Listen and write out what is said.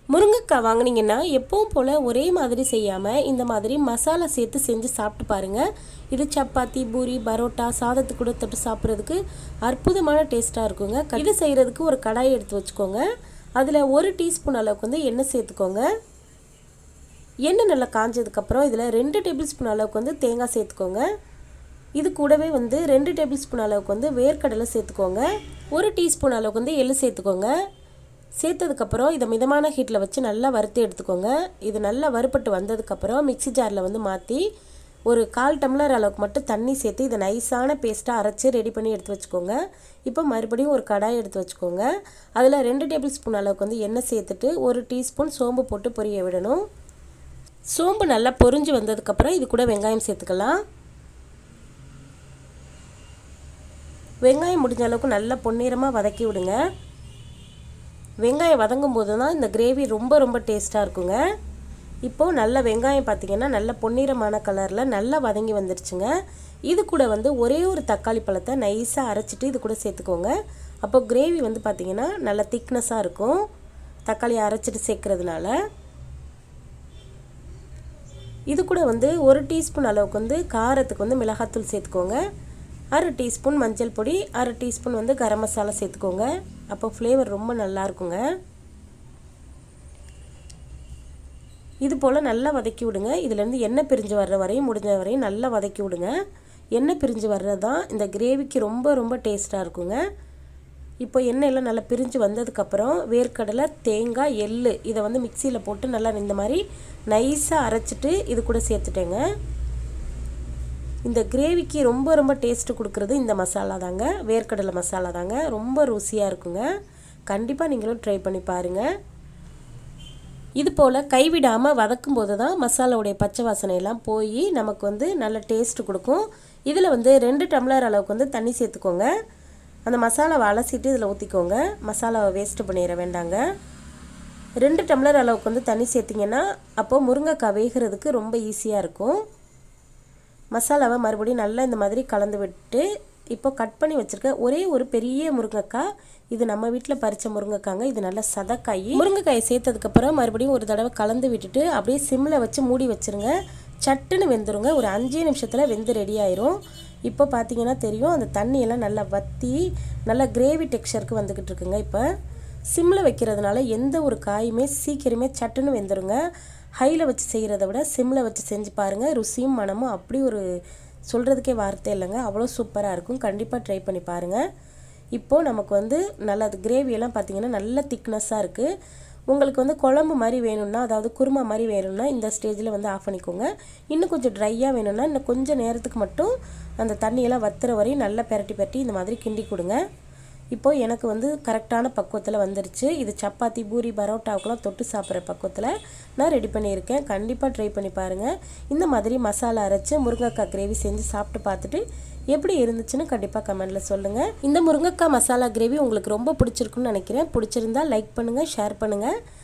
முருங்கைக்காய் வாங்குனீங்கன்னா எப்பவும் போல் ஒரே மாதிரி செய்யாமல் இந்த மாதிரி மசாலா சேர்த்து செஞ்சு சாப்பிட்டு பாருங்கள் இது சப்பாத்தி பூரி பரோட்டா சாதத்துக்கு கூட தொட்டு சாப்பிட்றதுக்கு அற்புதமான டேஸ்ட்டாக இருக்குங்க இது செய்கிறதுக்கு ஒரு கடாய் எடுத்து வச்சுக்கோங்க அதில் ஒரு டீஸ்பூன் அளவுக்கு வந்து எண்ணெய் சேர்த்துக்கோங்க எண்ணெய் நல்லா காஞ்சதுக்கப்புறம் இதில் ரெண்டு டேபிள் ஸ்பூன் அளவுக்கு வந்து தேங்காய் சேர்த்துக்கோங்க இது கூடவே வந்து ரெண்டு டேபிள் ஸ்பூன் அளவுக்கு வந்து வேர்க்கடலை சேர்த்துக்கோங்க ஒரு டீஸ்பூன் அளவுக்கு வந்து எள்ளு சேர்த்துக்கோங்க சேர்த்ததுக்கப்புறம் இதை மிதமான ஹீட்டில் வச்சு நல்லா வறுத்து எடுத்துக்கோங்க இது நல்லா வறுப்பட்டு வந்ததுக்கப்புறம் மிக்ஸி ஜாரில் வந்து மாற்றி ஒரு கால் டம்ளர் அளவுக்கு மட்டும் தண்ணி சேர்த்து இதை நைஸான பேஸ்ட்டாக அரைச்சி ரெடி பண்ணி எடுத்து வச்சுக்கோங்க இப்போ மறுபடியும் ஒரு கடாய் எடுத்து வச்சுக்கோங்க அதில் ரெண்டு டேபிள் ஸ்பூன் அளவுக்கு வந்து எண்ணெய் சேர்த்துட்டு ஒரு டீஸ்பூன் சோம்பு போட்டு பொரிய விடணும் சோம்பு நல்லா பொரிஞ்சு வந்ததுக்கப்புறம் இது கூட வெங்காயம் சேர்த்துக்கலாம் வெங்காயம் முடிஞ்ச அளவுக்கு நல்லா பொன்னிறமாக வதக்கி விடுங்க வெங்காயம் வதங்கும் போது தான் இந்த கிரேவி ரொம்ப ரொம்ப டேஸ்ட்டாக இருக்குங்க இப்போது நல்ல வெங்காயம் பார்த்திங்கன்னா நல்ல பொன்னிறமான கலரில் நல்லா வதங்கி வந்துருச்சுங்க இது கூட வந்து ஒரே ஒரு தக்காளி பழத்தை நைஸாக அரைச்சிட்டு இது கூட சேர்த்துக்கோங்க அப்போ கிரேவி வந்து பார்த்திங்கன்னா நல்ல திக்னஸாக இருக்கும் தக்காளி அரைச்சிட்டு சேர்க்குறதுனால இது கூட வந்து ஒரு டீஸ்பூன் அளவுக்கு வந்து காரத்துக்கு வந்து மிளகாத்தூள் சேர்த்துக்கோங்க அரை டீஸ்பூன் மஞ்சள் பொடி அரை டீஸ்பூன் வந்து கரம் மசாலா சேர்த்துக்கோங்க அப்போ ஃப்ளேவர் ரொம்ப நல்லா இருக்குங்க இது போல் நல்லா வதக்கி விடுங்க இதுலேருந்து எண்ணெய் பிரிஞ்சு வர்ற வரையும் முடிஞ்ச வரையும் நல்லா வதக்கி விடுங்க எண்ணெய் பிரிஞ்சு வர்றது தான் இந்த கிரேவிக்கு ரொம்ப ரொம்ப டேஸ்ட்டாக இருக்குங்க இப்போ எண்ணெயெல்லாம் நல்லா பிரிஞ்சு வந்ததுக்கப்புறம் வேர்க்கடலை தேங்காய் எள் இதை வந்து மிக்சியில் போட்டு நல்லா இந்த மாதிரி நைஸாக அரைச்சிட்டு இது கூட சேர்த்துட்டேங்க இந்த கிரேவிக்கு ரொம்ப ரொம்ப டேஸ்ட்டு கொடுக்குறது இந்த மசாலா தாங்க வேர்க்கடலை மசாலா தாங்க ரொம்ப ருசியாக இருக்குங்க கண்டிப்பாக நீங்களும் ட்ரை பண்ணி பாருங்கள் இது போல் கைவிடாமல் வதக்கும் போது தான் மசாலாவுடைய பச்சை வாசனையெல்லாம் போய் நமக்கு வந்து நல்ல டேஸ்ட்டு கொடுக்கும் இதில் வந்து ரெண்டு டம்ளர் அளவுக்கு வந்து தண்ணி சேர்த்துக்கோங்க அந்த மசாலாவை அலசிட்டு இதில் ஊற்றிக்கோங்க மசாலாவை வேஸ்ட்டு பண்ணிட வேண்டாங்க ரெண்டு டம்ளர் அளவுக்கு வந்து தண்ணி சேர்த்திங்கன்னா அப்போது முருங்கைக்காய் வேகிறதுக்கு ரொம்ப ஈஸியாக இருக்கும் மசாலாவை மறுபடியும் நல்லா இந்த மாதிரி கலந்து விட்டு இப்போ கட் பண்ணி வச்சுருக்க ஒரே ஒரு பெரிய முருங்கைக்காய் இது நம்ம வீட்டில் பறித்த முருங்கைக்காங்க இது நல்லா சதக்காய் முருங்கைக்காயை சேர்த்ததுக்கப்புறம் மறுபடியும் ஒரு தடவை கலந்து விட்டுட்டு அப்படியே சிம்மில் வச்சு மூடி வச்சுருங்க சட்டுன்னு வெந்துருங்க ஒரு அஞ்சே நிமிஷத்தில் வெந்து ரெடி ஆயிரும் இப்போ பார்த்தீங்கன்னா தெரியும் அந்த தண்ணியெல்லாம் நல்லா வற்றி நல்லா கிரேவி டெக்ஸ்சருக்கு வந்துக்கிட்டு இருக்குங்க இப்போ சிம்மில் வைக்கிறதுனால எந்த ஒரு காயுமே சீக்கிரமே சட்டுன்னு வெந்துருங்க ஹையில் வச்சு செய்கிறத விட சிம்மில் வச்சு செஞ்சு பாருங்கள் ருசியும் மனமும் அப்படி ஒரு சொல்கிறதுக்கே வார்த்தை இல்லைங்க அவ்வளோ சூப்பராக இருக்கும் கண்டிப்பாக ட்ரை பண்ணி பாருங்கள் இப்போது நமக்கு வந்து நல்ல அது கிரேவியெல்லாம் பார்த்திங்கன்னா நல்ல திக்னஸ்ஸாக இருக்குது உங்களுக்கு வந்து குழம்பு மாதிரி வேணும்னா அதாவது குருமா மாதிரி வேணும்னா இந்த ஸ்டேஜில் வந்து ஆஃப் பண்ணிக்கோங்க இன்னும் கொஞ்சம் ட்ரையாக வேணும்னா இன்னும் கொஞ்சம் நேரத்துக்கு மட்டும் அந்த தண்ணியெல்லாம் வத்துற வரையும் நல்லா பெரட்டி பெரட்டி இந்த மாதிரி கிண்டி கொடுங்க இப்போது எனக்கு வந்து கரெக்டான பக்குவத்தில் வந்துருச்சு இது சப்பாத்தி பூரி பரோட்டாவுக்கெல்லாம் தொட்டு சாப்பிட்ற பக்குவத்தில் நான் ரெடி பண்ணியிருக்கேன் கண்டிப்பாக ட்ரை பண்ணி பாருங்கள் இந்த மாதிரி மசாலா அரைச்சி முருங்கைக்காய் கிரேவி செஞ்சு சாப்பிட்டு பார்த்துட்டு எப்படி இருந்துச்சுன்னு கண்டிப்பாக கமெண்டில் சொல்லுங்கள் இந்த முருங்கைக்காய் மசாலா கிரேவி உங்களுக்கு ரொம்ப பிடிச்சிருக்குன்னு நினைக்கிறேன் பிடிச்சிருந்தா லைக் பண்ணுங்கள் ஷேர் பண்ணுங்கள்